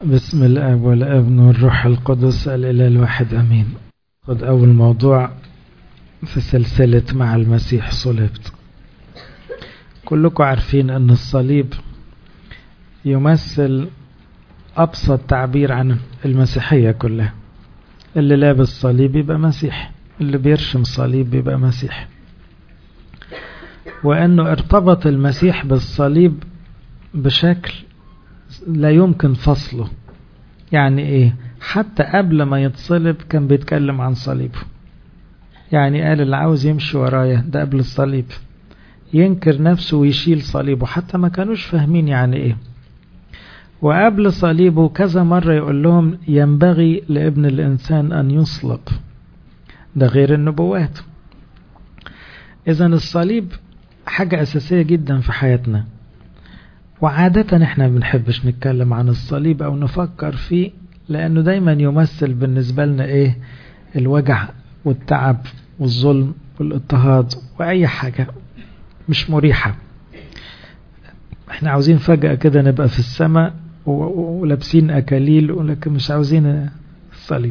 بسم الاب والابن والروح القدس الاله الواحد امين خد اول موضوع في سلسله مع المسيح صلبت كلكم عارفين ان الصليب يمثل ابسط تعبير عن المسيحيه كلها اللي لابس صليب يبقى مسيح اللي بيرشم صليب يبقى مسيح وانه ارتبط المسيح بالصليب بشكل لا يمكن فصله يعني ايه حتى قبل ما يتصلب كان بيتكلم عن صليبه يعني قال اللي عاوز يمشي ورايا ده قبل الصليب ينكر نفسه ويشيل صليبه حتى ما كانوش فاهمين يعني ايه وقبل صليبه كذا مرة يقول لهم ينبغي لابن الإنسان أن يصلب ده غير النبوات إذا الصليب حاجة أساسية جدا في حياتنا وعادة احنا بنحبش نتكلم عن الصليب او نفكر فيه لانه دايما يمثل بالنسبة لنا ايه الوجع والتعب والظلم والاضطهاد واي حاجة مش مريحة احنا عاوزين فجأة كده نبقى في السماء ولابسين اكاليل ولكن مش عاوزين الصليب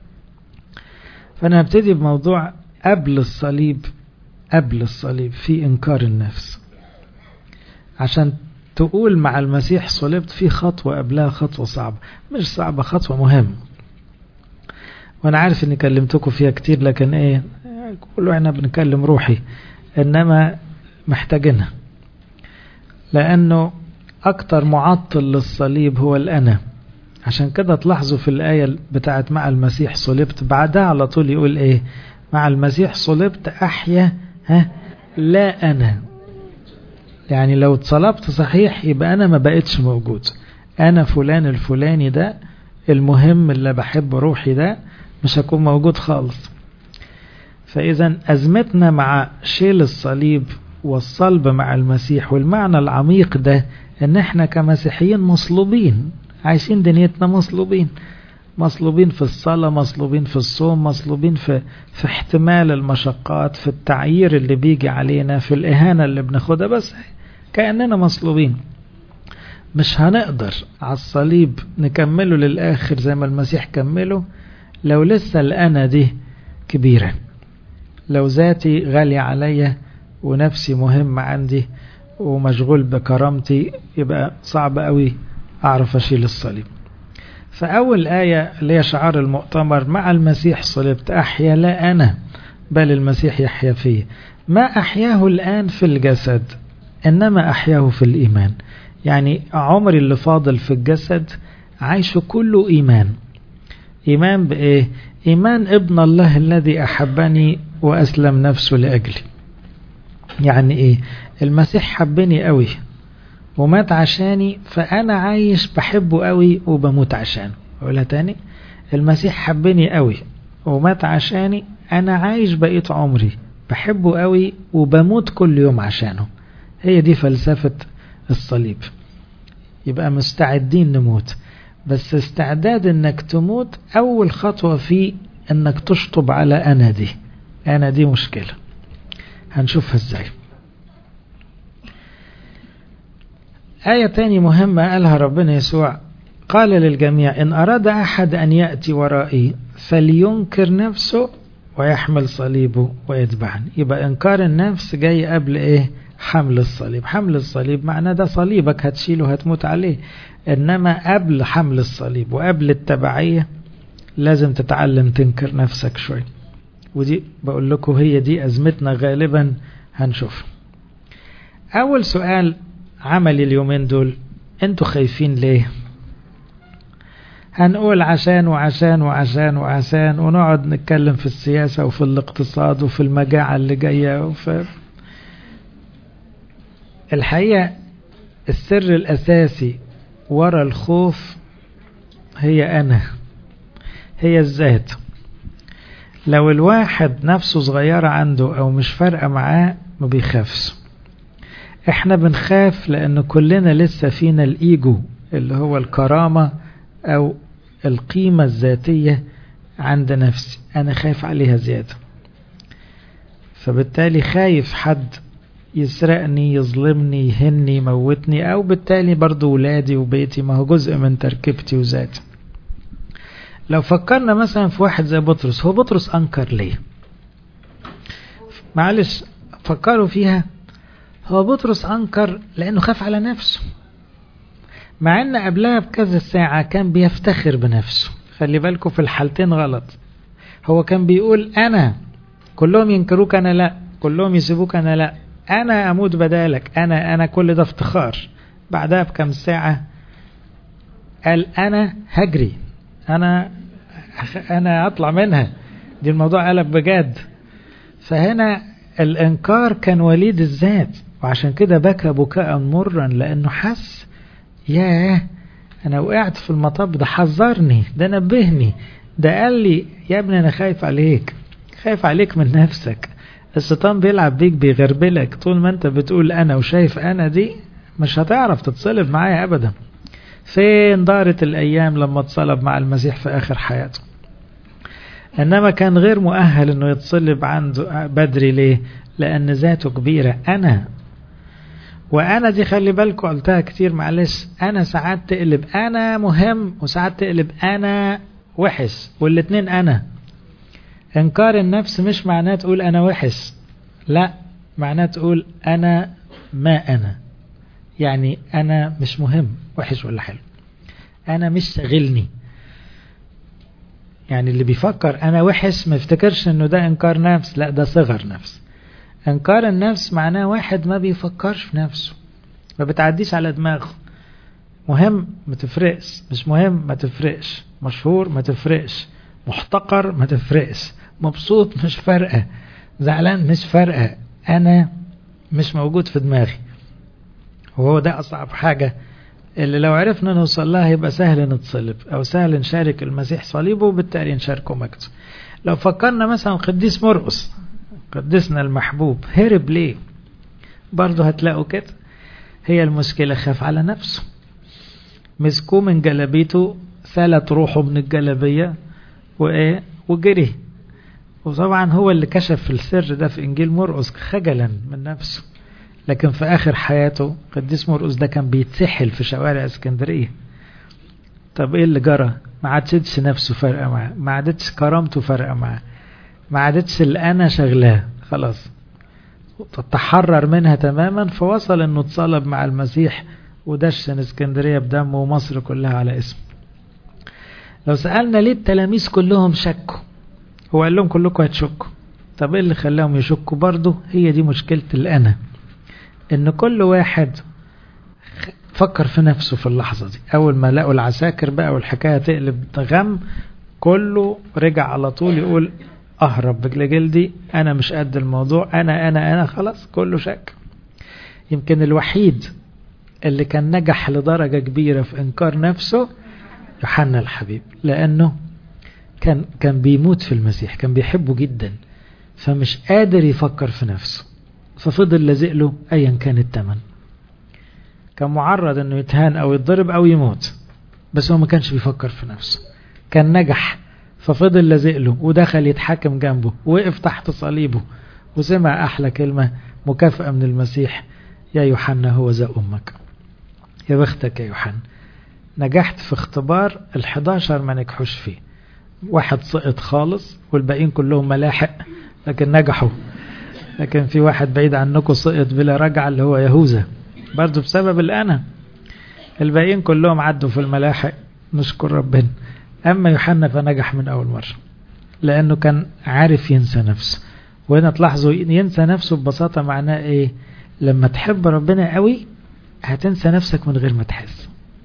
فانا هبتدي بموضوع قبل الصليب قبل الصليب في انكار النفس عشان تقول مع المسيح صلبت في خطوة قبلها خطوة صعبة مش صعبة خطوة مهمة وانا عارف اني كلمتكم فيها كتير لكن ايه كله احنا بنكلم روحي انما محتاجينها لانه اكتر معطل للصليب هو الانا عشان كده تلاحظوا في الآية بتاعت مع المسيح صلبت بعدها على طول يقول ايه مع المسيح صلبت احيا ها لا انا يعني لو اتصلبت صحيح يبقى أنا ما بقتش موجود أنا فلان الفلاني ده المهم اللي بحب روحي ده مش هكون موجود خالص فإذا أزمتنا مع شيل الصليب والصلب مع المسيح والمعنى العميق ده ان احنا كمسيحيين مصلوبين عايشين دنيتنا مصلوبين مصلوبين في الصلاة مصلوبين في الصوم مصلوبين في, في احتمال المشقات في التعيير اللي بيجي علينا في الإهانة اللي بناخدها بس كأننا مصلوبين مش هنقدر على الصليب نكمله للآخر زي ما المسيح كمله لو لسه الأنا دي كبيرة لو ذاتي غالية عليا ونفسي مهمة عندي ومشغول بكرامتي يبقى صعب قوي أعرف أشيل الصليب فأول آية اللي هي شعار المؤتمر مع المسيح صلبت أحيا لا أنا بل المسيح يحيا فيه ما أحياه الآن في الجسد إنما أحياه في الإيمان يعني عمري اللي فاضل في الجسد عايش كله إيمان إيمان بإيه إيمان ابن الله الذي أحبني وأسلم نفسه لأجلي يعني إيه المسيح حبني قوي ومات عشاني فأنا عايش بحبه قوي وبموت عشانه أقولها تاني المسيح حبني قوي ومات عشاني أنا عايش بقيت عمري بحبه قوي وبموت كل يوم عشانه هي دي فلسفة الصليب يبقى مستعدين نموت بس استعداد انك تموت اول خطوة في انك تشطب على انا دي انا دي مشكلة هنشوفها ازاي آية تاني مهمة قالها ربنا يسوع قال للجميع إن أراد أحد أن يأتي ورائي فلينكر نفسه ويحمل صليبه ويتبعني يبقى إنكار النفس جاي قبل إيه حمل الصليب حمل الصليب معناه ده صليبك هتشيله هتموت عليه إنما قبل حمل الصليب وقبل التبعية لازم تتعلم تنكر نفسك شوي ودي بقول لكم هي دي أزمتنا غالبا هنشوف أول سؤال عملي اليومين دول انتوا خايفين ليه هنقول عشان وعشان وعشان وعشان ونقعد نتكلم في السياسة وفي الاقتصاد وفي المجاعة اللي جاية وفي الحقيقة السر الأساسي ورا الخوف هي أنا هي الذات لو الواحد نفسه صغيرة عنده أو مش فارقة معاه ما بيخافش احنا بنخاف لأن كلنا لسه فينا الإيجو اللي هو الكرامة أو القيمة الذاتية عند نفسي أنا خايف عليها زيادة فبالتالي خايف حد يسرقني يظلمني يهني يموتني أو بالتالي برضو ولادي وبيتي ما هو جزء من تركيبتي وذاتي لو فكرنا مثلا في واحد زي بطرس هو بطرس أنكر ليه معلش فكروا فيها هو بطرس أنكر لأنه خاف على نفسه مع أن قبلها بكذا ساعة كان بيفتخر بنفسه خلي بالكم في الحالتين غلط هو كان بيقول أنا كلهم ينكروك أنا لا كلهم يسيبوك أنا لا أنا أموت بدالك أنا أنا كل ده افتخار بعدها بكم ساعة قال أنا هجري أنا أنا أطلع منها دي الموضوع قلب بجد فهنا الإنكار كان وليد الذات وعشان كده بكى بكاء مرا لأنه حس ياه أنا وقعت في المطب ده حذرني ده نبهني ده قال لي يا ابني أنا خايف عليك خايف عليك من نفسك الشيطان بيلعب بيك بيغربلك طول ما انت بتقول انا وشايف انا دي مش هتعرف تتصلب معايا ابدا فين دارت الايام لما اتصلب مع المسيح في اخر حياته انما كان غير مؤهل انه يتصلب عنده بدري ليه لان ذاته كبيرة انا وانا دي خلي بالكم قلتها كتير معلش انا ساعات تقلب انا مهم وساعات تقلب انا وحش والاتنين انا انكار النفس مش معناه تقول انا وحش لا معناه تقول انا ما انا يعني انا مش مهم وحش ولا حلو انا مش شاغلني يعني اللي بيفكر انا وحش ما يفتكرش انه ده انكار نفس لا ده صغر نفس انكار النفس معناه واحد ما بيفكرش في نفسه ما بتعديش على دماغه مهم ما تفرقش مش مهم ما تفرقش مشهور ما تفرقش محتقر ما تفرقش مبسوط مش فارقة زعلان مش فارقة أنا مش موجود في دماغي وهو ده أصعب حاجة اللي لو عرفنا نوصل لها يبقى سهل نتصلب أو سهل نشارك المسيح صليبه وبالتالي نشاركه مجده لو فكرنا مثلا قديس مرقس قديسنا المحبوب هرب ليه برضه هتلاقوا كده هي المشكلة خاف على نفسه مسكوه من جلبيته ثلت روحه من الجلبية وإيه وجري وطبعا هو اللي كشف السر ده في إنجيل مرقس خجلا من نفسه لكن في آخر حياته قديس مرقس ده كان بيتسحل في شوارع اسكندرية طب إيه اللي جرى ما عادتش نفسه فارقة معاه ما عادتش كرامته فارقة معاه ما عادتش الأنا شغلاه خلاص تحرر منها تماما فوصل انه اتصلب مع المسيح ودشن اسكندرية بدمه ومصر كلها على اسمه لو سألنا ليه التلاميذ كلهم شكوا هو قال لهم كلكم هتشكوا طب ايه اللي خلاهم يشكوا برضه هي دي مشكلة الأنا ان كل واحد فكر في نفسه في اللحظة دي أول ما لقوا العساكر بقى والحكاية تقلب غم كله رجع على طول يقول أهرب بجلدي أنا مش قد الموضوع أنا أنا أنا خلاص كله شك يمكن الوحيد اللي كان نجح لدرجة كبيرة في إنكار نفسه يوحنا الحبيب لأنه كان كان بيموت في المسيح كان بيحبه جدا فمش قادر يفكر في نفسه ففضل لازق له أيا كان التمن كان معرض انه يتهان او يتضرب او يموت بس هو ما كانش بيفكر في نفسه كان نجح ففضل لازق له ودخل يتحاكم جنبه وقف تحت صليبه وسمع احلى كلمة مكافأة من المسيح يا يوحنا هو ذا امك يا بختك يا يوحنا نجحت في اختبار ال11 ما نجحوش فيه واحد سقط خالص والباقيين كلهم ملاحق لكن نجحوا لكن في واحد بعيد عنكم سقط بلا رجعة اللي هو يهوذا برضه بسبب الأنا الباقيين كلهم عدوا في الملاحق نشكر ربنا أما يوحنا فنجح من أول مرة لأنه كان عارف ينسى نفسه وهنا تلاحظوا ينسى نفسه ببساطة معناه إيه لما تحب ربنا قوي هتنسى نفسك من غير ما تحس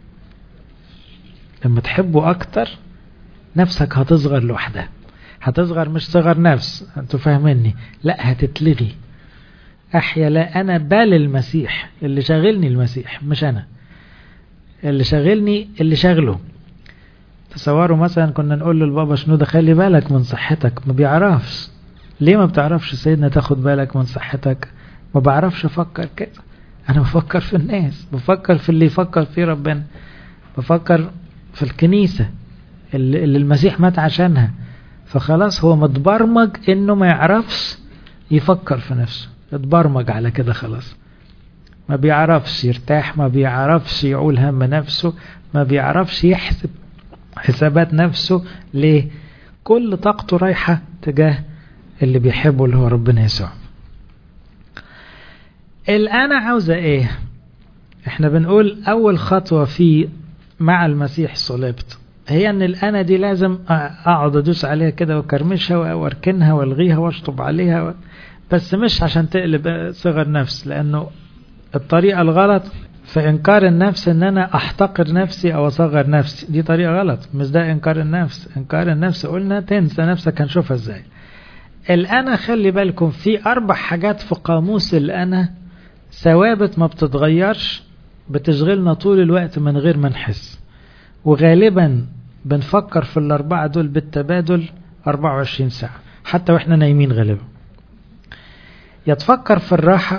لما تحبه أكتر نفسك هتصغر لوحدها هتصغر مش صغر نفس انتوا فاهميني لا هتتلغي احيا لا انا بل المسيح اللي شاغلني المسيح مش انا اللي شاغلني اللي شاغله تصوروا مثلا كنا نقول للبابا شنودة خلي بالك من صحتك ما بيعرفش ليه ما بتعرفش سيدنا تاخد بالك من صحتك ما بعرفش افكر كده انا بفكر في الناس بفكر في اللي يفكر فيه ربنا بفكر في الكنيسة اللي, اللي المسيح مات عشانها فخلاص هو متبرمج انه ما يعرفش يفكر في نفسه اتبرمج على كده خلاص ما بيعرفش يرتاح ما بيعرفش يعول هم نفسه ما بيعرفش يحسب حسابات نفسه ليه كل طاقته رايحة تجاه اللي بيحبه اللي هو ربنا يسوع الأنا عاوزة إيه إحنا بنقول أول خطوة في مع المسيح صلبت هي ان الانا دي لازم اقعد ادوس عليها كده واكرمشها واركنها والغيها واشطب عليها و... بس مش عشان تقلب صغر نفس لانه الطريقه الغلط في انكار النفس ان انا احتقر نفسي او اصغر نفسي دي طريقه غلط مش ده انكار النفس انكار النفس قلنا تنسى نفسك هنشوفها ازاي الانا خلي بالكم في اربع حاجات في قاموس الانا ثوابت ما بتتغيرش بتشغلنا طول الوقت من غير ما نحس وغالبا بنفكر في الأربعة دول بالتبادل 24 ساعة حتى وإحنا نايمين غالبا يتفكر في الراحة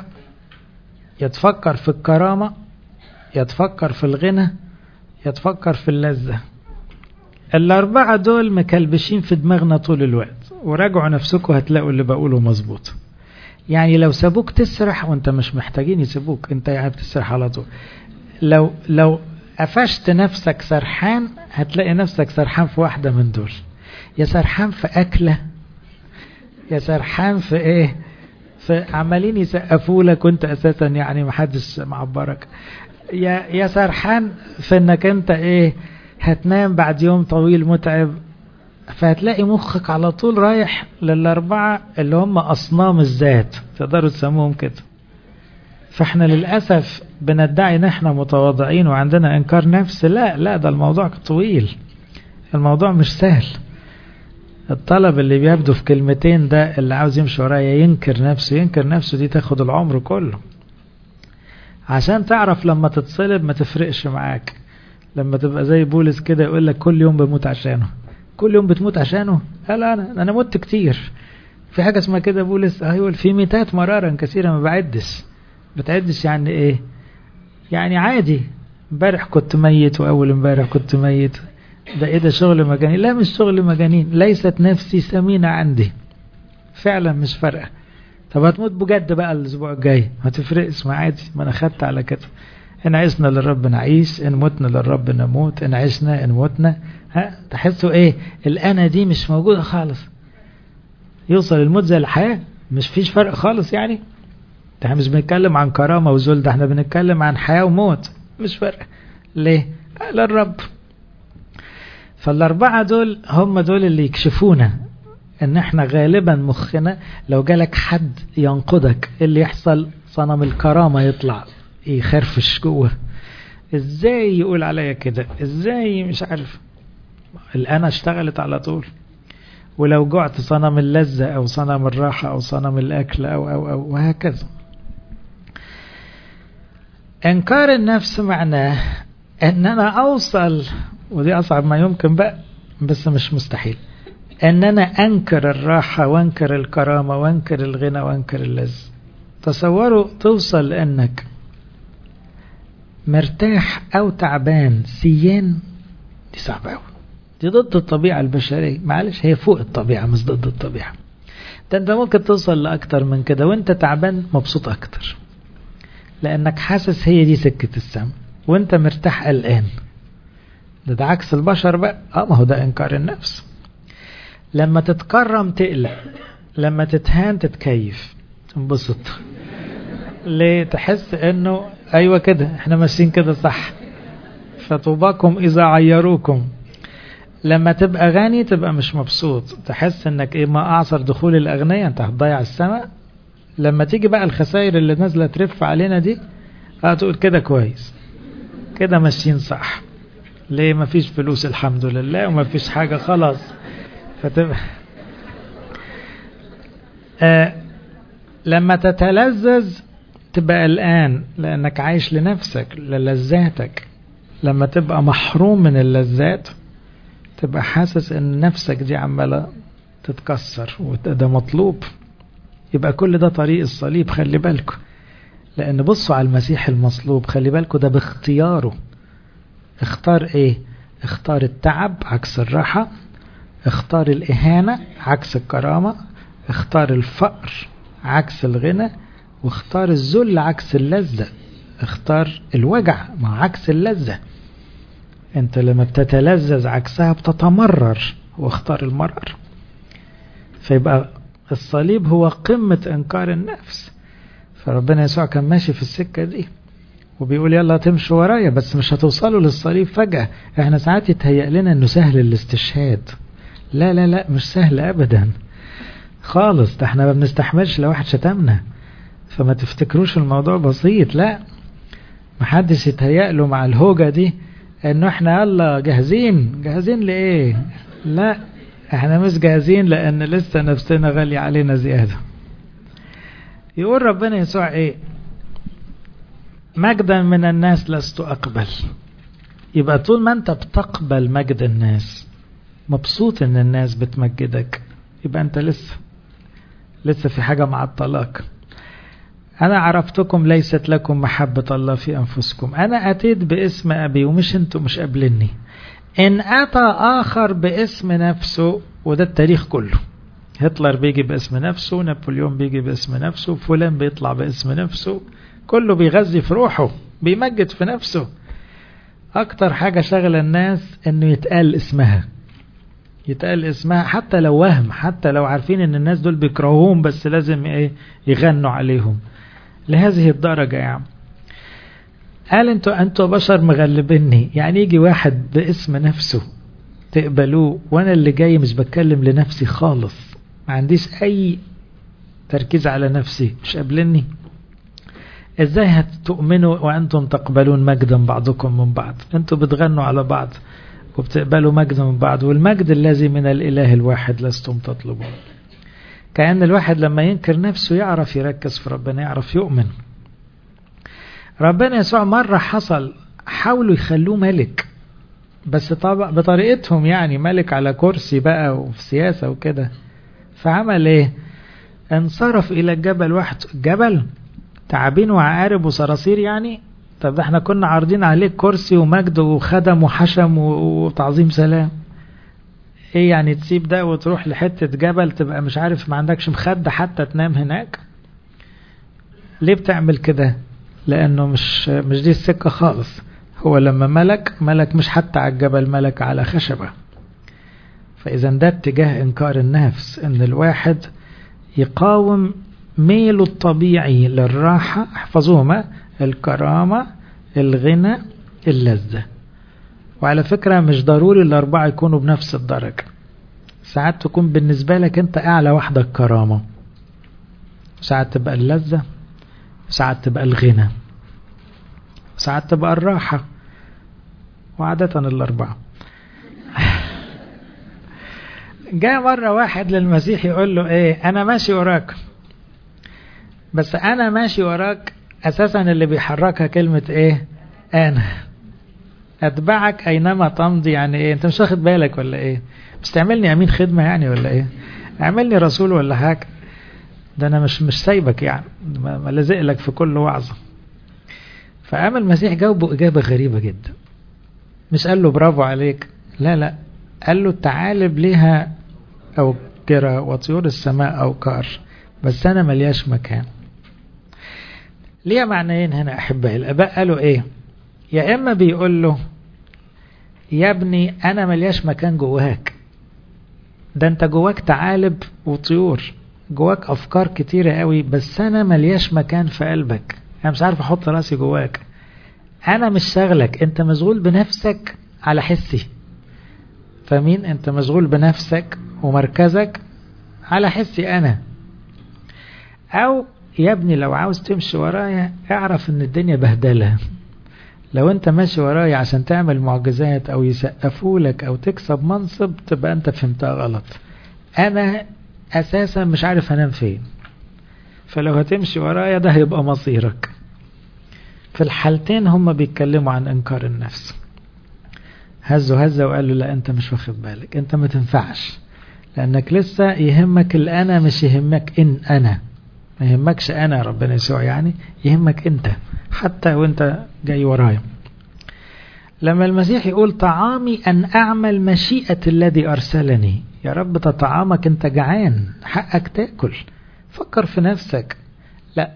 يتفكر في الكرامة يتفكر في الغنى يتفكر في اللذة الأربعة دول مكلبشين في دماغنا طول الوقت وراجعوا نفسكم هتلاقوا اللي بقوله مظبوط يعني لو سابوك تسرح وانت مش محتاجين يسيبوك انت يعني بتسرح على طول لو لو قفشت نفسك سرحان هتلاقي نفسك سرحان في واحدة من دول يا سرحان في أكلة يا سرحان في إيه في عمالين يسقفوا لك وانت أساسا يعني محدش معبرك يا يا سرحان في انك انت ايه هتنام بعد يوم طويل متعب فهتلاقي مخك على طول رايح للأربعة اللي هم أصنام الذات تقدروا تسموهم كده فاحنا للأسف بندعي ان احنا متواضعين وعندنا انكار نفس لا لا ده الموضوع طويل الموضوع مش سهل الطلب اللي بيبدو في كلمتين ده اللي عاوز يمشي ورايا ينكر نفسه ينكر نفسه دي تاخد العمر كله عشان تعرف لما تتصلب ما تفرقش معاك لما تبقى زي بولس كده يقول لك كل يوم بموت عشانه كل يوم بتموت عشانه قال انا انا مت كتير في حاجه اسمها كده بولس هيقول في ميتات مرارا كثيرا ما بعدش بتعدش يعني ايه يعني عادي امبارح كنت ميت واول امبارح كنت ميت ده ايه ده شغل مجانين لا مش شغل مجانين ليست نفسي سمينة عندي فعلا مش فارقة طب هتموت بجد بقى الاسبوع الجاي ما تفرقش ما عادي ما انا خدت على كده ان عشنا للرب نعيش ان متنا للرب نموت ان عشنا ان متنا ها تحسوا ايه الانا دي مش موجودة خالص يوصل الموت زي الحياة مش فيش فرق خالص يعني احنا مش بنتكلم عن كرامة وذل ده احنا بنتكلم عن حياة وموت مش فرق ليه للرب فالأربعة دول هم دول اللي يكشفونا ان احنا غالبا مخنا لو جالك حد ينقدك اللي يحصل صنم الكرامة يطلع يخرفش جوه ازاي يقول عليا كده ازاي مش عارف الأنا اشتغلت على طول ولو جعت صنم اللذة أو صنم الراحة أو صنم الأكل أو أو أو وهكذا إنكار النفس معناه أن أنا أوصل ودي أصعب ما يمكن بقى بس مش مستحيل أن أنا أنكر الراحة وأنكر الكرامة وأنكر الغنى وأنكر اللذة تصوروا توصل لأنك مرتاح أو تعبان سيان دي صعبة أوي دي ضد الطبيعة البشرية معلش هي فوق الطبيعة مش ضد الطبيعة ده انت ممكن توصل لأكتر من كده وانت تعبان مبسوط أكتر لأنك حاسس هي دي سكة السم وانت مرتاح قلقان ده ده عكس البشر بقى اه ما هو ده إنكار النفس لما تتكرم تقلق لما تتهان تتكيف تنبسط ليه تحس انه ايوه كده احنا ماشيين كده صح فطوباكم اذا عيروكم لما تبقى غني تبقى مش مبسوط تحس انك ايه ما اعصر دخول الاغنياء انت هتضيع السماء لما تيجي بقى الخسائر اللي نازله ترف علينا دي هتقول كده كويس كده ماشيين صح ليه ما فيش فلوس الحمد لله وما فيش حاجة خلاص فتبقى آه لما تتلذذ تبقى الآن لأنك عايش لنفسك للذاتك لما تبقى محروم من اللذات تبقى حاسس ان نفسك دي عمالة تتكسر وده مطلوب يبقى كل ده طريق الصليب خلي بالكم لان بصوا على المسيح المصلوب خلي بالكم ده باختياره اختار ايه اختار التعب عكس الراحة اختار الاهانة عكس الكرامة اختار الفقر عكس الغنى واختار الذل عكس اللذة اختار الوجع مع عكس اللذة انت لما بتتلذذ عكسها بتتمرر واختار المرر فيبقى الصليب هو قمة انكار النفس فربنا يسوع كان ماشي في السكة دي وبيقول يلا تمشوا ورايا بس مش هتوصلوا للصليب فجأة احنا ساعات يتهيأ لنا انه سهل الاستشهاد لا لا لا مش سهل ابدا خالص ده احنا ما بنستحملش لو واحد شتمنا فما تفتكروش الموضوع بسيط لا محدش يتهيأ له مع الهوجة دي انه احنا يلا جاهزين جاهزين لايه لا احنا مش جاهزين لان لسه نفسنا غالية علينا زيادة يقول ربنا يسوع ايه مجدا من الناس لست اقبل يبقى طول ما انت بتقبل مجد الناس مبسوط ان الناس بتمجدك يبقى انت لسه لسه في حاجة مع الطلاق أنا عرفتكم ليست لكم محبة الله في أنفسكم أنا أتيت باسم أبي ومش أنتم مش قابلني إن أتى آخر باسم نفسه وده التاريخ كله هتلر بيجي باسم نفسه نابليون بيجي باسم نفسه فلان بيطلع باسم نفسه كله بيغذي في روحه بيمجد في نفسه أكتر حاجة شغل الناس إنه يتقال اسمها يتقال اسمها حتى لو وهم حتى لو عارفين ان الناس دول بيكرهوهم بس لازم ايه يغنوا عليهم لهذه الدرجة يعني قال انتوا انتوا بشر مغلبيني يعني يجي واحد باسم نفسه تقبلوه وانا اللي جاي مش بتكلم لنفسي خالص ما عنديش اي تركيز على نفسي مش قابلني ازاي هتؤمنوا وانتم تقبلون مجدا بعضكم من بعض انتوا بتغنوا على بعض وبتقبلوا مجد من بعض والمجد الذي من الإله الواحد لستم تطلبون كأن الواحد لما ينكر نفسه يعرف يركز في ربنا يعرف يؤمن ربنا يسوع مرة حصل حاولوا يخلوه ملك بس طبعا بطريقتهم يعني ملك على كرسي بقى وفي سياسة وكده فعمل ايه انصرف الى الجبل واحد جبل تعابين وعقارب وصراصير يعني طب ده احنا كنا عارضين عليك كرسي ومجد وخدم وحشم وتعظيم سلام ايه يعني تسيب ده وتروح لحتة جبل تبقى مش عارف ما عندكش مخدة حتى تنام هناك ليه بتعمل كده لانه مش مش دي السكة خالص هو لما ملك ملك مش حتى على الجبل ملك على خشبة فاذا ده اتجاه انكار النفس ان الواحد يقاوم ميله الطبيعي للراحة احفظوهما الكرامة الغنى اللذة وعلى فكرة مش ضروري الأربعة يكونوا بنفس الدرجة ساعات تكون بالنسبة لك أنت أعلى واحدة الكرامة ساعات تبقى اللذة ساعات تبقى الغنى ساعات تبقى الراحة وعادة الأربعة جاء مرة واحد للمسيح يقول له ايه انا ماشي وراك بس انا ماشي وراك اساسا اللي بيحركها كلمة ايه انا اتبعك اينما تمضي يعني ايه انت مش واخد بالك ولا ايه بس تعملني امين خدمة يعني ولا ايه اعملني رسول ولا حاجة ده انا مش مش سايبك يعني ما لازق لك في كل وعظة فقام المسيح جاوبه اجابة غريبة جدا مش قال له برافو عليك لا لا قال له الثعالب ليها أوكرة وطيور السماء أوكار بس أنا ملياش مكان ليه معنيين هنا أحبائي الآباء قالوا إيه يا إما بيقول له يا ابني أنا ملياش مكان جواك ده أنت جواك ثعالب وطيور جواك أفكار كتيرة قوي بس أنا ملياش مكان في قلبك أنا مش عارف أحط راسي جواك أنا مش شغلك أنت مشغول بنفسك على حسي فمين أنت مشغول بنفسك ومركزك على حسي أنا أو يا ابني لو عاوز تمشي ورايا اعرف ان الدنيا بهدلة لو انت ماشي ورايا عشان تعمل معجزات او يسقفوا لك او تكسب منصب تبقى انت فهمتها غلط انا اساسا مش عارف انام فين فلو هتمشي ورايا ده هيبقى مصيرك في الحالتين هم بيتكلموا عن انكار النفس هزه هزه وقال له لا انت مش واخد بالك انت ما تنفعش لانك لسه يهمك الانا مش يهمك ان انا ما يهمكش انا ربنا يسوع يعني يهمك انت حتى وانت جاي ورايا لما المسيح يقول طعامي ان اعمل مشيئة الذي ارسلني يا رب ده طعامك انت جعان حقك تاكل فكر في نفسك لا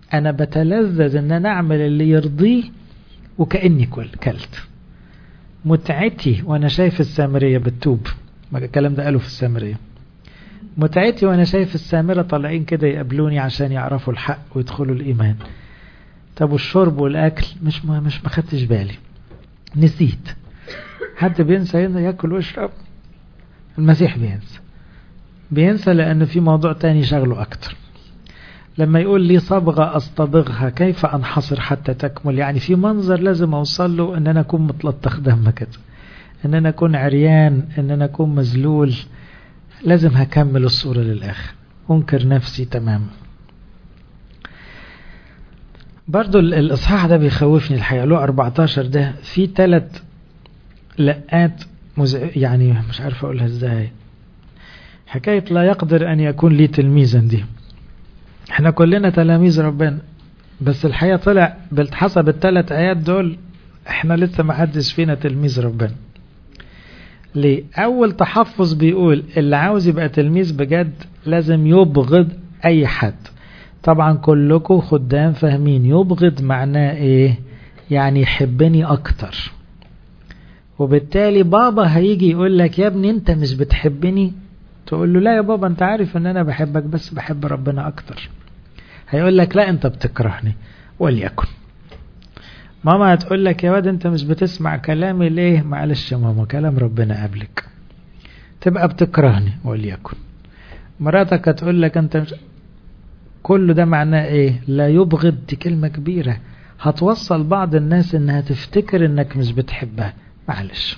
أنا بتلذذ أن أنا أعمل اللي يرضيه وكأني كل كلت متعتي وأنا شايف السامرية بتوب الكلام ده قالوا في السامرية متعتي وأنا شايف السامرة طالعين كده يقابلوني عشان يعرفوا الحق ويدخلوا الإيمان طب والشرب والأكل مش ما مش ما خدتش بالي نسيت حد بينسى ياكل ويشرب المسيح بينسى بينسى لأن في موضوع تاني شغله أكتر لما يقول لي صبغة أصطبغها كيف أنحصر حتى تكمل يعني في منظر لازم أوصل له أن أنا أكون متلطخ دم كده أن أنا أكون عريان أن أنا أكون مذلول لازم هكمل الصورة للآخر أنكر نفسي تماما برضو الإصحاح ده بيخوفني الحقيقة له 14 ده في ثلاث لقات مزع... يعني مش عارف أقولها إزاي حكاية لا يقدر أن يكون لي تلميذا دي احنا كلنا تلاميذ ربنا بس الحقيقة طلع حسب الثلاث آيات دول احنا لسه ما حدش فينا تلميذ ربنا ليه أول تحفظ بيقول اللي عاوز يبقى تلميذ بجد لازم يبغض أي حد طبعا كلكم خدام فاهمين يبغض معناه ايه يعني يحبني اكتر وبالتالي بابا هيجي يقول لك يا ابني انت مش بتحبني تقول له لا يا بابا انت عارف ان انا بحبك بس بحب ربنا اكتر هيقول لك لا انت بتكرهني وليكن ماما هتقول لك يا واد انت مش بتسمع كلامي ليه معلش يا ماما كلام ربنا قبلك تبقى بتكرهني وليكن مراتك هتقول لك انت مش كل ده معناه ايه لا يبغض دي كلمة كبيرة هتوصل بعض الناس انها تفتكر انك مش بتحبها معلش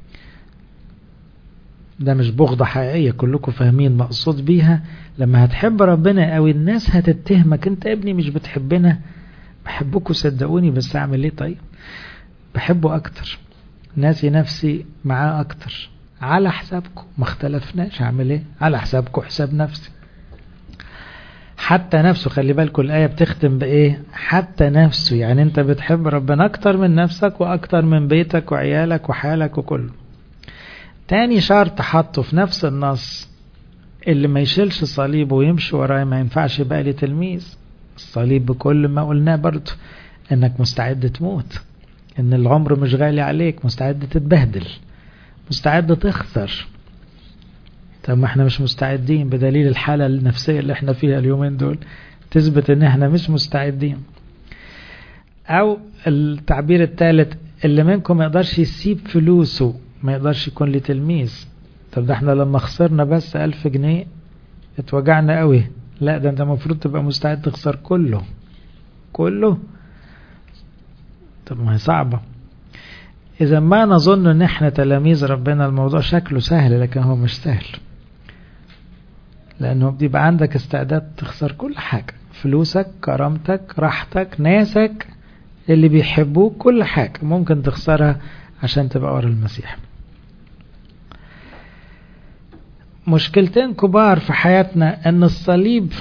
ده مش بغضة حقيقية كلكم فاهمين مقصود بيها لما هتحب ربنا او الناس هتتهمك انت ابني مش بتحبنا بحبكم صدقوني بس اعمل ايه طيب بحبه اكتر ناسي نفسي معاه اكتر على حسابكم ما اختلفناش اعمل ايه على حسابكم حساب نفسي حتى نفسه خلي بالكم الآية بتختم بإيه حتى نفسه يعني أنت بتحب ربنا أكتر من نفسك وأكتر من بيتك وعيالك وحالك وكله تاني شرط حطه في نفس النص اللي ما يشيلش صليبه ويمشي وراي ما ينفعش يبقى لي تلميذ الصليب بكل ما قلناه برضه انك مستعد تموت ان العمر مش غالي عليك مستعد تتبهدل مستعد تخسر طب ما احنا مش مستعدين بدليل الحالة النفسية اللي احنا فيها اليومين دول تثبت ان احنا مش مستعدين او التعبير الثالث اللي منكم ما يقدرش يسيب فلوسه ما يقدرش يكون لي تلميذ طب ده احنا لما خسرنا بس ألف جنيه اتوجعنا قوي لا ده انت المفروض تبقى مستعد تخسر كله كله طب ما هي صعبة إذا ما نظن أن احنا تلاميذ ربنا الموضوع شكله سهل لكن هو مش سهل لأنه بيبقى عندك استعداد تخسر كل حاجة فلوسك كرامتك راحتك ناسك اللي بيحبوك كل حاجة ممكن تخسرها عشان تبقى ورا المسيح مشكلتين كبار في حياتنا ان الصليب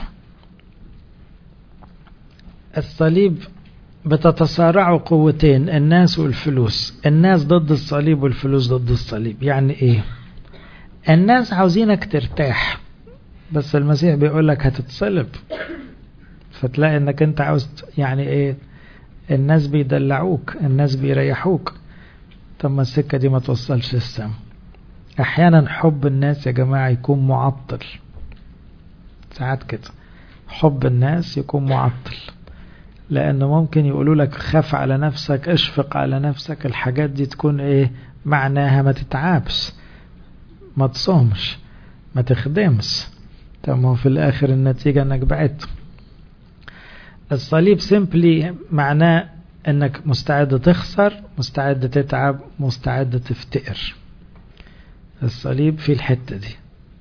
الصليب بتتصارعوا قوتين الناس والفلوس الناس ضد الصليب والفلوس ضد الصليب يعني ايه الناس عاوزينك ترتاح بس المسيح بيقول لك هتتصلب فتلاقي انك انت عاوز يعني ايه الناس بيدلعوك الناس بيريحوك طب ما السكة دي ما توصلش السما احيانا حب الناس يا جماعة يكون معطل ساعات كده حب الناس يكون معطل لانه ممكن يقولوا لك خاف على نفسك اشفق على نفسك الحاجات دي تكون ايه معناها ما تتعبش ما تصومش ما تخدمش طب ما هو في الاخر النتيجة انك بعدت الصليب سيمبلي معناه انك مستعد تخسر مستعد تتعب مستعد تفتقر الصليب في الحتة دي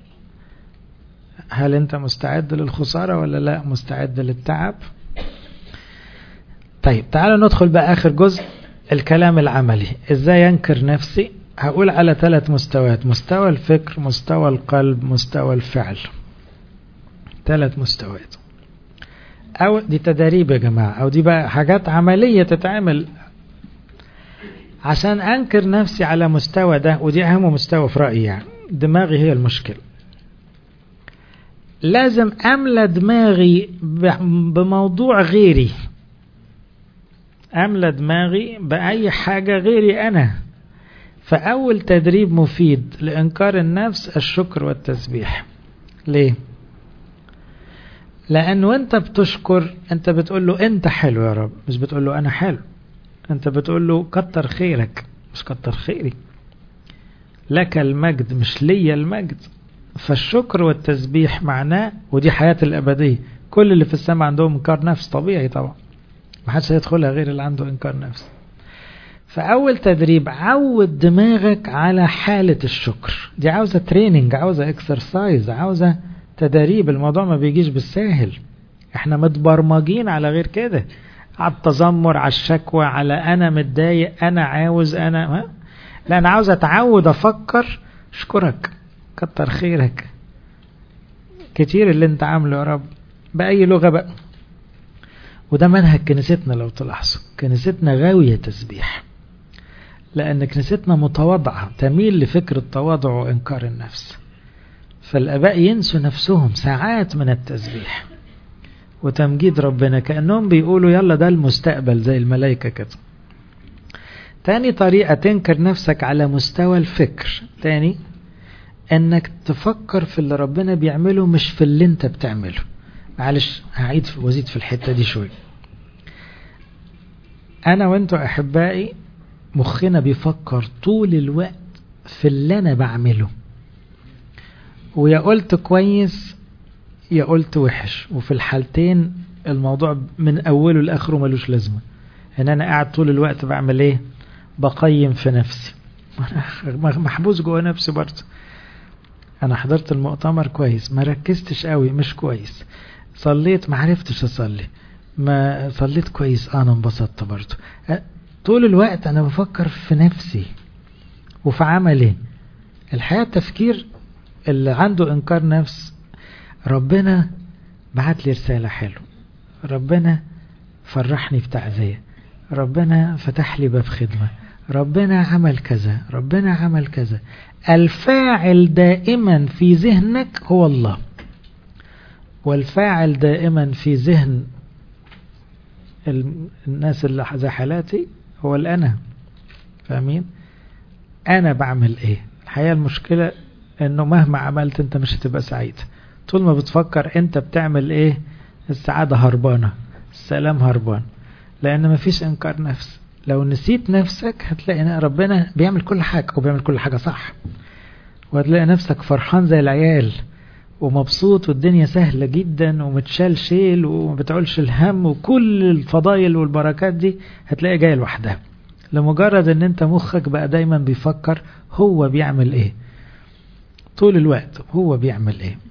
هل انت مستعد للخسارة ولا لا مستعد للتعب طيب تعالوا ندخل بقى آخر جزء الكلام العملي ازاي ينكر نفسي هقول على ثلاث مستويات مستوى الفكر مستوى القلب مستوى الفعل ثلاث مستويات او دي تدريب يا جماعة او دي بقى حاجات عملية تتعمل عشان انكر نفسي على مستوى ده ودي اهم مستوى في رأيي يعني دماغي هي المشكلة لازم أملى دماغي بموضوع غيري أملى دماغي بأي حاجة غيري أنا فأول تدريب مفيد لإنكار النفس الشكر والتسبيح ليه؟ لأن وانت بتشكر انت بتقول له انت حلو يا رب مش بتقول له انا حلو انت بتقول له كتر خيرك مش كتر خيري لك المجد مش ليا المجد فالشكر والتسبيح معناه ودي حياة الأبدية كل اللي في السماء عندهم إنكار نفس طبيعي طبعا ما حدش هيدخلها غير اللي عنده إنكار نفس فأول تدريب عود دماغك على حالة الشكر دي عاوزة تريننج عاوزة اكسرسايز عاوزة تدريب الموضوع ما بيجيش بالساهل احنا متبرمجين على غير كده على التذمر على الشكوى على انا متضايق انا عاوز انا ما. لا انا عاوز اتعود افكر اشكرك كتر خيرك كتير اللي انت عامله يا رب باي لغه بقى وده منهج كنيستنا لو تلاحظوا كنيستنا غاويه تسبيح لان كنيستنا متواضعه تميل لفكر التواضع وانكار النفس فالاباء ينسوا نفسهم ساعات من التسبيح وتمجيد ربنا كانهم بيقولوا يلا ده المستقبل زي الملائكه كده تاني طريقة تنكر نفسك على مستوى الفكر تاني انك تفكر في اللي ربنا بيعمله مش في اللي انت بتعمله معلش هعيد وزيد في الحتة دي شوية انا وانتوا احبائي مخنا بيفكر طول الوقت في اللي انا بعمله ويا قلت كويس يا قلت وحش وفي الحالتين الموضوع من اوله لاخره ملوش لازمه ان انا قاعد طول الوقت بعمل ايه بقيم في نفسي محبوس جوه نفسي برضه انا حضرت المؤتمر كويس ما ركزتش قوي مش كويس صليت ما عرفتش اصلي ما صليت كويس انا انبسطت برضه طول الوقت انا بفكر في نفسي وفي عملي الحياة تفكير اللي عنده انكار نفس ربنا بعت لي رسالة حلوة ربنا فرحني بتعزية ربنا فتح لي باب خدمة ربنا عمل كذا ربنا عمل كذا الفاعل دائما في ذهنك هو الله والفاعل دائما في ذهن الناس اللي زي حالاتي هو الأنا فاهمين أنا بعمل إيه الحقيقة المشكلة إنه مهما عملت أنت مش هتبقى سعيد طول ما بتفكر أنت بتعمل إيه السعادة هربانة السلام هربان لأن مفيش إنكار نفس لو نسيت نفسك هتلاقي ان ربنا بيعمل كل حاجة وبيعمل كل حاجة صح وهتلاقي نفسك فرحان زي العيال ومبسوط والدنيا سهلة جدا ومتشال شيل وما بتعولش الهم وكل الفضايل والبركات دي هتلاقي جاية لوحدها لمجرد ان انت مخك بقى دايما بيفكر هو بيعمل ايه طول الوقت هو بيعمل ايه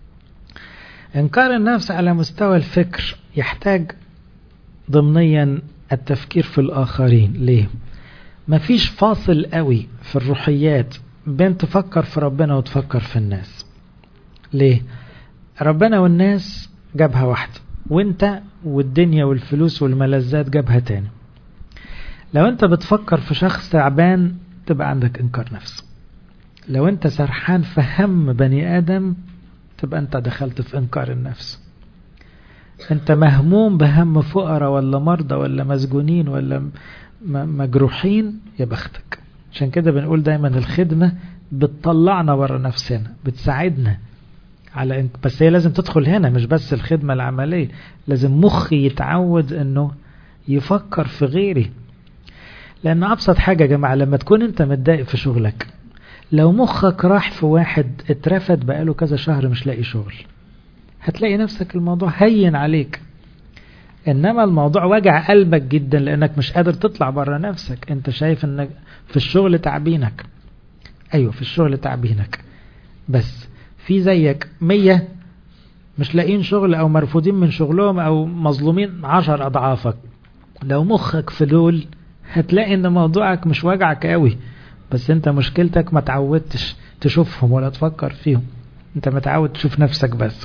انكار النفس على مستوى الفكر يحتاج ضمنيا التفكير في الآخرين ليه مفيش فاصل قوي في الروحيات بين تفكر في ربنا وتفكر في الناس ليه ربنا والناس جابها واحدة وانت والدنيا والفلوس والملذات جابها تاني لو انت بتفكر في شخص تعبان تبقى عندك انكار نفس لو انت سرحان في هم بني ادم تبقى انت دخلت في انكار النفس انت مهموم بهم فقراء ولا مرضى ولا مسجونين ولا مجروحين يا بختك عشان كده بنقول دايما الخدمة بتطلعنا بره نفسنا بتساعدنا على إن... بس هي لازم تدخل هنا مش بس الخدمة العملية لازم مخي يتعود انه يفكر في غيري لان ابسط حاجة يا جماعة لما تكون انت متضايق في شغلك لو مخك راح في واحد اترفد بقاله كذا شهر مش لاقي شغل هتلاقي نفسك الموضوع هين عليك انما الموضوع وجع قلبك جدا لانك مش قادر تطلع بره نفسك انت شايف انك في الشغل تعبينك ايوه في الشغل تعبينك بس في زيك مية مش لاقيين شغل او مرفوضين من شغلهم او مظلومين عشر اضعافك لو مخك في دول هتلاقي ان موضوعك مش وجعك قوي بس انت مشكلتك ما تعودتش تشوفهم ولا تفكر فيهم انت متعود تشوف نفسك بس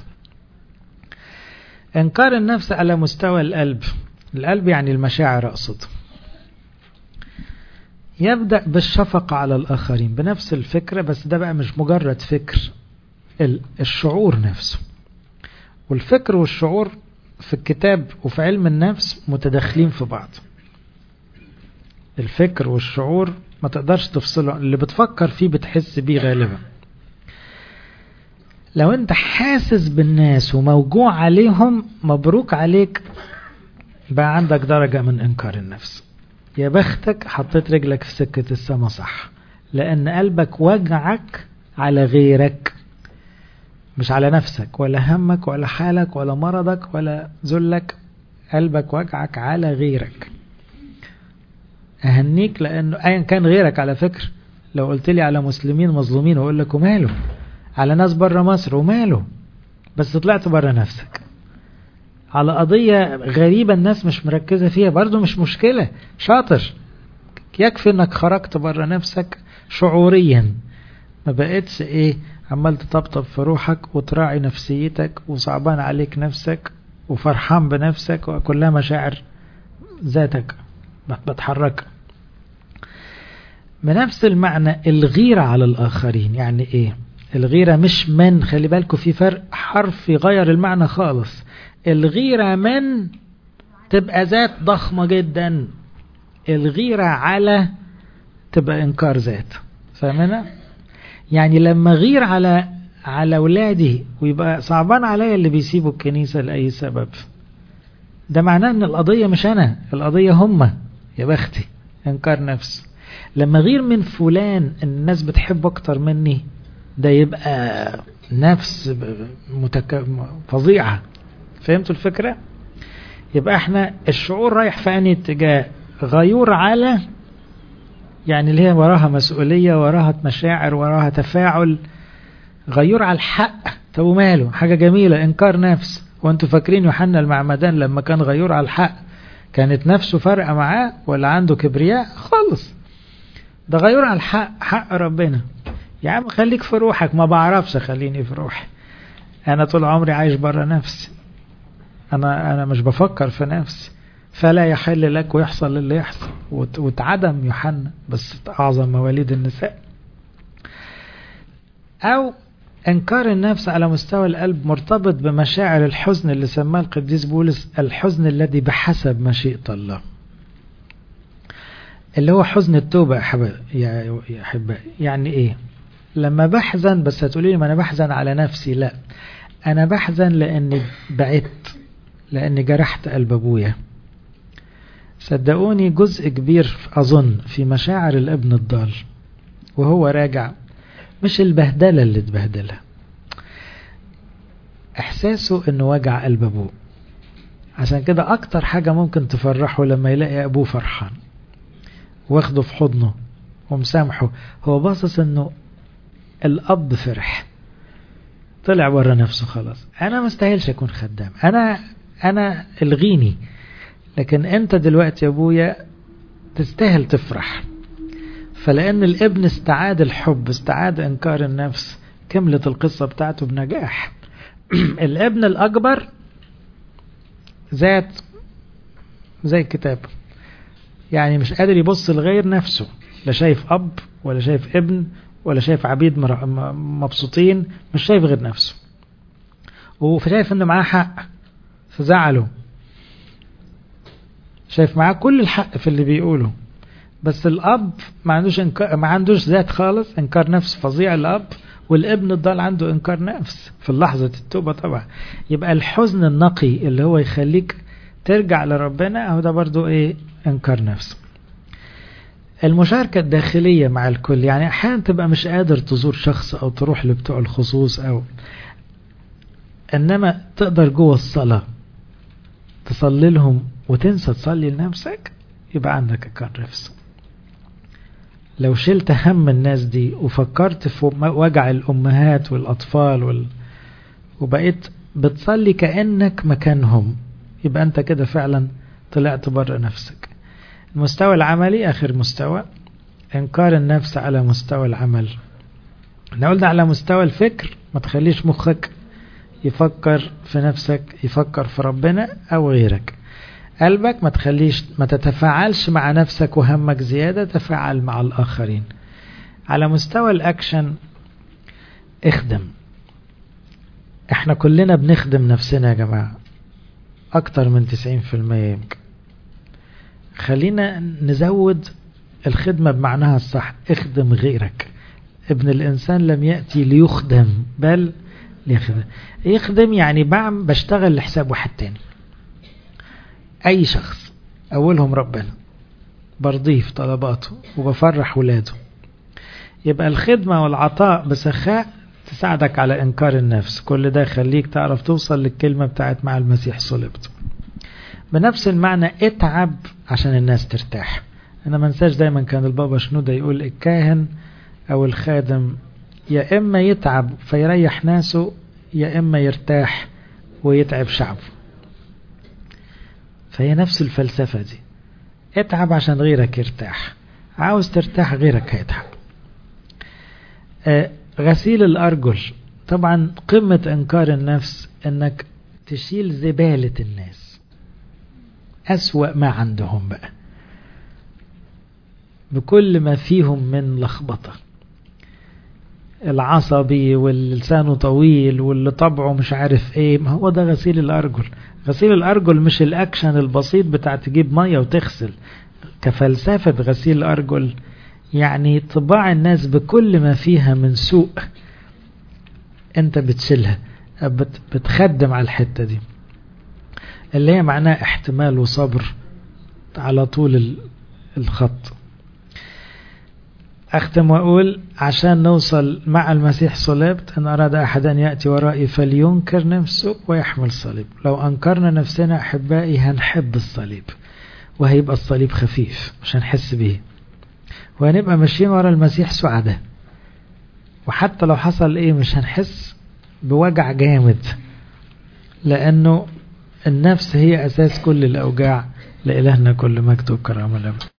انكار النفس على مستوى القلب القلب يعني المشاعر اقصد يبدأ بالشفقة على الآخرين بنفس الفكرة بس ده بقى مش مجرد فكر الشعور نفسه والفكر والشعور في الكتاب وفي علم النفس متداخلين في بعض الفكر والشعور ما تقدرش تفصله اللي بتفكر فيه بتحس بيه غالبا لو انت حاسس بالناس وموجوع عليهم مبروك عليك بقى عندك درجة من انكار النفس يا بختك حطيت رجلك في سكة السما صح لان قلبك وجعك على غيرك مش على نفسك ولا همك ولا حالك ولا مرضك ولا ذلك قلبك وجعك على غيرك اهنيك لانه ايا كان غيرك على فكرة لو قلت لي على مسلمين مظلومين اقول لك وماله على ناس بره مصر وماله بس طلعت بره نفسك على قضية غريبة الناس مش مركزة فيها برضو مش مشكلة شاطر يكفي انك خرجت بره نفسك شعوريا ما بقتش ايه عمال تطبطب في روحك وتراعي نفسيتك وصعبان عليك نفسك وفرحان بنفسك وكلها مشاعر ذاتك بتحرك بنفس المعنى الغيرة على الآخرين يعني ايه الغيرة مش من خلي بالكم في فرق حرف يغير المعنى خالص الغيرة من تبقى ذات ضخمة جدا الغيرة على تبقى انكار ذات فاهمنا يعني لما غير على على ولادي ويبقى صعبان عليا اللي بيسيبوا الكنيسة لأي سبب ده معناه ان القضية مش انا القضية هم يا بختي انكار نفس لما غير من فلان الناس بتحبه اكتر مني ده يبقى نفس متك... فظيعة فهمتوا الفكرة يبقى احنا الشعور رايح في انهي اتجاه غيور على يعني اللي هي وراها مسؤولية وراها مشاعر وراها تفاعل غيور على الحق طب وماله حاجة جميلة انكار نفس وانتوا فاكرين يوحنا المعمدان لما كان غيور على الحق كانت نفسه فارقة معاه ولا عنده كبرياء خالص ده غيور على الحق حق ربنا يا عم خليك في روحك ما بعرفش خليني في روحي انا طول عمري عايش بره نفسي انا انا مش بفكر في نفسي فلا يحل لك ويحصل اللي يحصل واتعدم يوحنا بس اعظم مواليد النساء او انكار النفس على مستوى القلب مرتبط بمشاعر الحزن اللي سماه القديس بولس الحزن الذي بحسب مشيئة الله اللي هو حزن التوبة يا أحبائي يعني إيه لما بحزن بس هتقولي لي ما أنا بحزن على نفسي لا أنا بحزن لأني بعدت لأني جرحت قلب أبويا صدقوني جزء كبير أظن في مشاعر الابن الضال وهو راجع مش البهدلة اللي اتبهدلها احساسه انه وجع قلب ابوه عشان كده اكتر حاجة ممكن تفرحه لما يلاقي ابوه فرحان واخده في حضنه ومسامحه هو باصص انه الاب فرح طلع بره نفسه خلاص انا مستاهلش اكون خدام انا انا الغيني لكن انت دلوقتي يا ابويا تستاهل تفرح فلأن الابن استعاد الحب استعاد إنكار النفس كملت القصة بتاعته بنجاح الابن الأكبر ذات زي الكتاب يعني مش قادر يبص لغير نفسه لا شايف أب ولا شايف ابن ولا شايف عبيد مبسوطين مش شايف غير نفسه وشايف انه معاه حق فزعله شايف معاه كل الحق في اللي بيقوله بس الاب ما عندوش إنكار ما عندوش ذات خالص انكار نفس فظيع الاب والابن الضال عنده انكار نفس في لحظه التوبه طبعا يبقى الحزن النقي اللي هو يخليك ترجع لربنا اهو ده برضو ايه انكار نفس المشاركة الداخلية مع الكل يعني أحيانا تبقى مش قادر تزور شخص أو تروح لبتوع الخصوص أو إنما تقدر جوه الصلاة تصلي لهم وتنسى تصلي لنفسك يبقى عندك انكار نفس لو شلت هم الناس دي وفكرت في وجع الأمهات والأطفال وال... وبقيت بتصلي كأنك مكانهم يبقى أنت كده فعلا طلعت بره نفسك المستوى العملي آخر مستوى إنكار النفس على مستوى العمل احنا قلنا على مستوى الفكر ما تخليش مخك يفكر في نفسك يفكر في ربنا أو غيرك قلبك ما تخليش ما تتفاعلش مع نفسك وهمك زيادة تفاعل مع الآخرين على مستوى الأكشن اخدم احنا كلنا بنخدم نفسنا يا جماعة اكتر من 90% يمكن خلينا نزود الخدمة بمعناها الصح اخدم غيرك ابن الانسان لم يأتي ليخدم بل ليخدم يخدم يعني بعمل بشتغل لحساب واحد تاني اي شخص اولهم ربنا برضيه في طلباته وبفرح ولاده يبقى الخدمة والعطاء بسخاء تساعدك على إنكار النفس كل ده يخليك تعرف توصل للكلمة بتاعت مع المسيح صلبت بنفس المعنى اتعب عشان الناس ترتاح أنا ما انساش دايما كان البابا شنودة يقول الكاهن أو الخادم يا إما يتعب فيريح ناسه يا إما يرتاح ويتعب شعبه فهي نفس الفلسفة دي اتعب عشان غيرك يرتاح عاوز ترتاح غيرك هيتعب آه غسيل الأرجل طبعا قمة إنكار النفس إنك تشيل زبالة الناس أسوأ ما عندهم بقى بكل ما فيهم من لخبطة العصبي واللسانه طويل واللي طبعه مش عارف ايه ما هو ده غسيل الأرجل غسيل الأرجل مش الأكشن البسيط بتاع تجيب مية وتغسل كفلسفة غسيل الأرجل يعني طباع الناس بكل ما فيها من سوء انت بتشيلها بتخدم على الحتة دي اللي هي معناها احتمال وصبر على طول الخط أختم وأقول عشان نوصل مع المسيح صلبت إن أراد أحد أن يأتي ورائي فلينكر نفسه ويحمل صليب لو أنكرنا نفسنا أحبائي هنحب الصليب وهيبقى الصليب خفيف مش هنحس بيه وهنبقى ماشيين ورا المسيح سعداء وحتى لو حصل ايه مش هنحس بوجع جامد لانه النفس هي اساس كل الاوجاع لالهنا كل مجد وكرامه